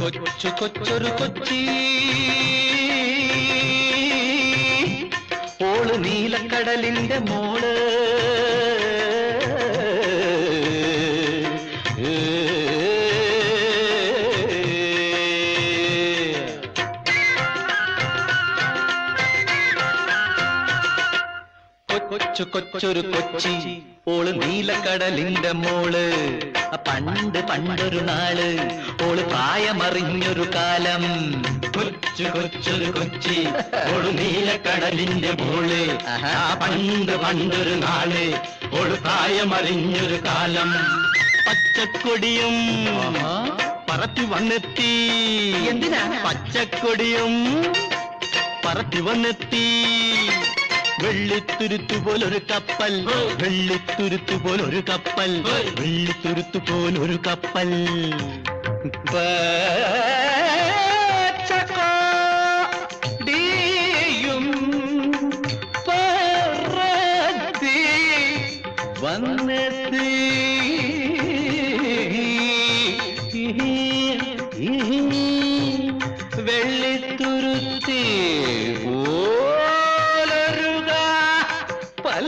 കൊച്ചു കൊച്ചൊരു കൊച്ചി ഓള് നീലക്കടലിന്റെ മോള് കൊച്ചു കൊച്ചൊരു കൊച്ചി ഓള് നീലക്കടലിന്റെ മോള് ആ പണ്ട് പണ്ടൊരു നാള് ഓള് പ്രായമറിഞ്ഞൊരു കാലം കൊച്ചു കൊച്ചൊരു കൊച്ചി ഓള് നീലക്കടലിന്റെ മോള് ആ പണ്ട് പണ്ടൊരു നാള് ഓള് പ്രായമറിഞ്ഞൊരു കാലം പച്ചക്കൊടിയും പറത്തി വന്നെത്തി എന്തിനാ പച്ചക്കൊടിയും പറത്തി വന്നെത്തി വെള്ളിത്തുരുത്തു പോലൊരു കപ്പൽ വെള്ളിത്തുരുത്തു പോലൊരു കപ്പൽ വെള്ളിത്തുരുത്തു പോലൊരു കപ്പൽ പച്ചക്കോടിയും പറത്തി വന്നെത്തി വെള്ളിത്തുരുത്തി പോലൊരുക പൽ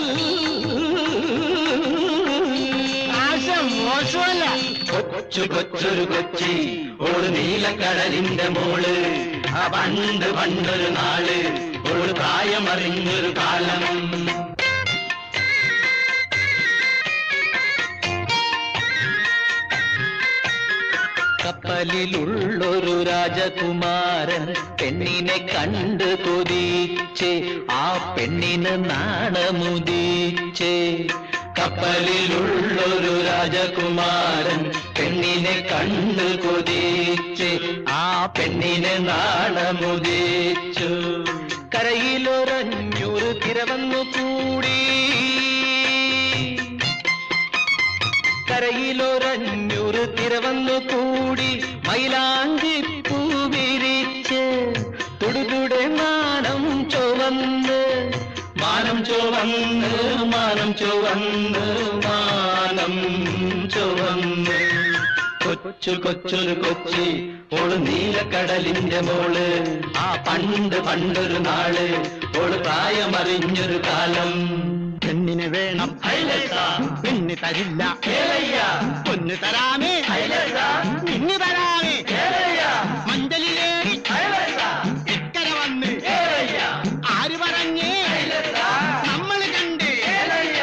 മോശമല്ല കൊച്ചു കൊച്ചൊരു കൊച്ചി ഓള് നീലക്കടലിന്റെ മോള് ആ പണ്ട് പണ്ടൊരു നാള് ഓള് പ്രായമറിഞ്ഞൊരു കാലം കപ്പലിലുള്ളൊരു രാജകുമാരൻ പെണ്ണിനെ കണ്ട് കൊതിച്ച് ആ പെണ്ണിന് നാണമുദിച്ച് കപ്പലിലുള്ളൊരു രാജകുമാരൻ പെണ്ണിനെ കണ്ട് കൊതിച്ച് ആ പെണ്ണിനെ നാണമുദിച്ചു കരയിലൊരഞ്ഞൂറ് തിരവന്നു കൂടി കരയിലൊരഞ്ഞൂറ് തിരവന്നു കൂടി മൈലാഞ്ചി പൂവിരിച്ച് തുടുതുടെ മാനം ചുവന്ന് മാനം ചുവന്ന് മാനം ചുവന്ന് മാനം ചുവന്ന് കൊച്ചു കൊച്ചൊരു കൊച്ചി ഓള് നീലക്കടലിന്റെ മോള് ആ പണ്ട് പണ്ടൊരു നാള് ഓള് പ്രായമറിഞ്ഞൊരു കാലം പെണ്ണിനെ വേണം ഐലസ, പെണ്ണ് തരില്ല കേളയ്യ, പൊന്ന് തരാമേ ഐലസ, പെണ്ണ് തരാമേ കേളയ്യ, മഞ്ചലിലേറി ഐലസ, ഇക്കര വന്ന് കേളയ്യ, ആര് പറഞ്ഞേ ഐലസ, നമ്മൾ കണ്ട് കേളയ്യ.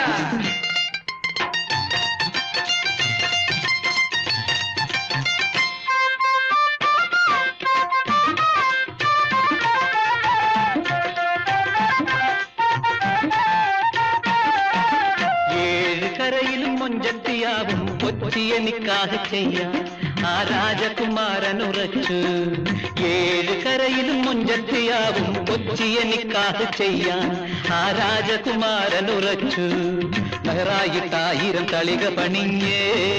ഏഴ് കരയിലും മൊഞ്ചത്തിയാവും കൊച്ചിയെ നിക്കാഹ് ചെയ്യാൻ ആ രാജകുമാരൻ ഉറച്ചു ഏഴ് കരയിലും മൊഞ്ചത്തിയാവും കൊച്ചിയെ നിക്കാഹ് ചെയ്യാൻ ആ രാജകുമാരൻ ഉറച്ചു മെഹറായിട്ടായിരം തളിക പണിഞ്ഞേ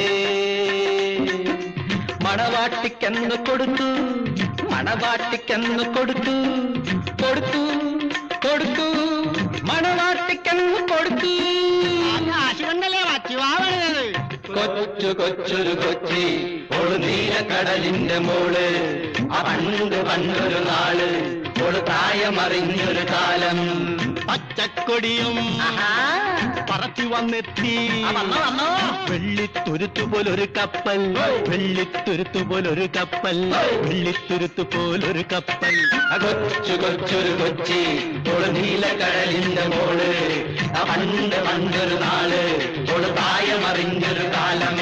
മണവാട്ടിക്കെന്ന് കൊടുത്തു മണവാട്ടിക്കെന്ന് കൊടുത്തു കൊടുത്തു കൊടുത്തു മണവാട്ടിക്കെന്ന് കൊടുത്തു കാശ് കൊണ്ടല്ലേ വച്ചുവാവണത് കൊച്ചു കൊച്ചൊരു കൊച്ചി ഓള് നീലക്കടലിന്റെ മോള് ആ പണ്ട് പണ്ടൊരു നാള് ഓള് പ്രായമറിഞ്ഞൊരു കാലം പച്ചക്കൊടിയും പറത്തി വന്നെത്തി വന്നോ, വന്നോ. വെള്ളിത്തുരുത്തു പോലൊരു കപ്പൽ വെള്ളിത്തുരുത്തു പോലൊരു കപ്പൽ വെള്ളിത്തുരുത്തു പോലൊരു കപ്പൽ ആ കൊച്ചു കൊച്ചൊരു കൊച്ചി ഓള് നീലക്കടലിന്റെ മോള് ആ പണ്ട് പണ്ടൊരു നാള് ഓള് പ്രായമറിഞ്ഞൊരു കാലം